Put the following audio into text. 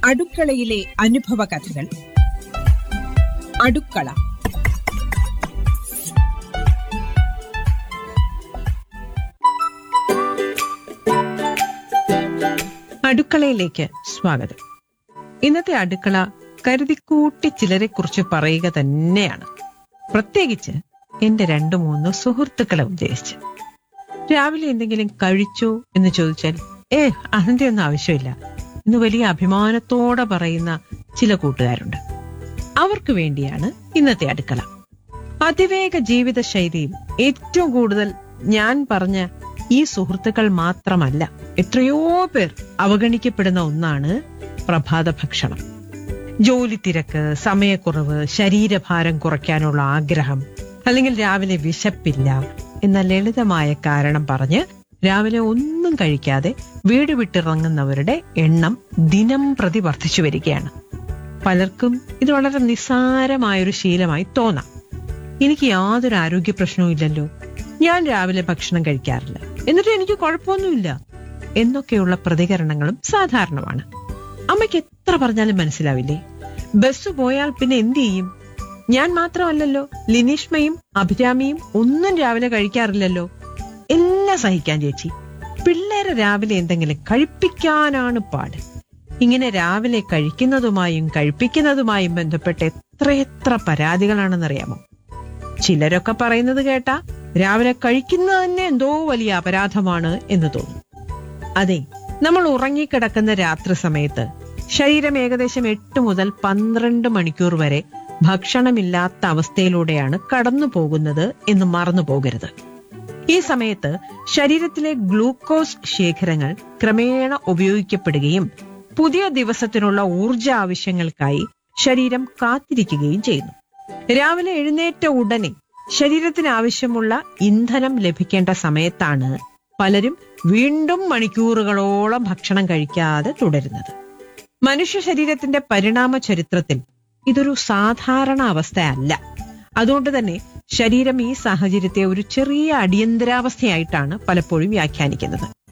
അടുക്കളയിലെ അനുഭവ കഥകൾ അടുക്കള അടുക്കളയിലേക്ക് സ്വാഗതം ഇന്നത്തെ അടുക്കള കരുതിക്കൂട്ടി ചിലരെ കുറിച്ച് പറയുക തന്നെയാണ് പ്രത്യേകിച്ച് എന്റെ രണ്ടു മൂന്ന് സുഹൃത്തുക്കളെ ഉദ്ദേശിച്ച് രാവിലെ എന്തെങ്കിലും കഴിച്ചോ എന്ന് ചോദിച്ചാൽ ഏ അതിന്റെ ഒന്നും ആവശ്യമില്ല എന്ന് വലിയ അഭിമാനത്തോടെ പറയുന്ന ചില കൂട്ടുകാരുണ്ട് അവർക്ക് വേണ്ടിയാണ് ഇന്നത്തെ അടുക്കള അതിവേഗ ജീവിത ശൈലിയിൽ ഏറ്റവും കൂടുതൽ ഞാൻ പറഞ്ഞ ഈ സുഹൃത്തുക്കൾ മാത്രമല്ല എത്രയോ പേർ അവഗണിക്കപ്പെടുന്ന ഒന്നാണ് പ്രഭാത ഭക്ഷണം ജോലി തിരക്ക് സമയക്കുറവ് ശരീരഭാരം കുറയ്ക്കാനുള്ള ആഗ്രഹം അല്ലെങ്കിൽ രാവിലെ വിശപ്പില്ല എന്ന ലളിതമായ കാരണം പറഞ്ഞ് രാവിലെ ഒന്നും കഴിക്കാതെ വീട് വിട്ടിറങ്ങുന്നവരുടെ എണ്ണം ദിനം പ്രതി വർദ്ധിച്ചു വരികയാണ് പലർക്കും ഇത് വളരെ നിസ്സാരമായൊരു ശീലമായി തോന്നാം എനിക്ക് യാതൊരു ആരോഗ്യ പ്രശ്നവും ഇല്ലല്ലോ ഞാൻ രാവിലെ ഭക്ഷണം കഴിക്കാറില്ല എന്നിട്ട് എനിക്ക് കുഴപ്പമൊന്നുമില്ല എന്നൊക്കെയുള്ള പ്രതികരണങ്ങളും സാധാരണമാണ് അമ്മയ്ക്ക് എത്ര പറഞ്ഞാലും മനസ്സിലാവില്ലേ ബസ് പോയാൽ പിന്നെ എന്ത് ചെയ്യും ഞാൻ മാത്രമല്ലല്ലോ ലിനീഷ്മയും അഭിരാമിയും ഒന്നും രാവിലെ കഴിക്കാറില്ലല്ലോ എല്ലാം സഹിക്കാൻ ചേച്ചി പിള്ളേരെ രാവിലെ എന്തെങ്കിലും കഴിപ്പിക്കാനാണ് പാട് ഇങ്ങനെ രാവിലെ കഴിക്കുന്നതുമായും കഴിപ്പിക്കുന്നതുമായും ബന്ധപ്പെട്ട് എത്രയെത്ര പരാതികളാണെന്നറിയാമോ ചിലരൊക്കെ പറയുന്നത് കേട്ടാ രാവിലെ കഴിക്കുന്നത് തന്നെ എന്തോ വലിയ അപരാധമാണ് എന്ന് തോന്നും അതെ നമ്മൾ ഉറങ്ങിക്കിടക്കുന്ന രാത്രി സമയത്ത് ശരീരം ഏകദേശം എട്ട് മുതൽ പന്ത്രണ്ട് മണിക്കൂർ വരെ ഭക്ഷണമില്ലാത്ത അവസ്ഥയിലൂടെയാണ് കടന്നു പോകുന്നത് എന്ന് മറന്നു പോകരുത് ഈ സമയത്ത് ശരീരത്തിലെ ഗ്ലൂക്കോസ് ശേഖരങ്ങൾ ക്രമേണ ഉപയോഗിക്കപ്പെടുകയും പുതിയ ദിവസത്തിനുള്ള ഊർജ ആവശ്യങ്ങൾക്കായി ശരീരം കാത്തിരിക്കുകയും ചെയ്യുന്നു രാവിലെ എഴുന്നേറ്റ ഉടനെ ശരീരത്തിന് ആവശ്യമുള്ള ഇന്ധനം ലഭിക്കേണ്ട സമയത്താണ് പലരും വീണ്ടും മണിക്കൂറുകളോളം ഭക്ഷണം കഴിക്കാതെ തുടരുന്നത് മനുഷ്യ ശരീരത്തിന്റെ പരിണാമ ചരിത്രത്തിൽ ഇതൊരു സാധാരണ അവസ്ഥയല്ല അതുകൊണ്ട് തന്നെ ശരീരം ഈ സാഹചര്യത്തെ ഒരു ചെറിയ അടിയന്തരാവസ്ഥയായിട്ടാണ് പലപ്പോഴും വ്യാഖ്യാനിക്കുന്നത്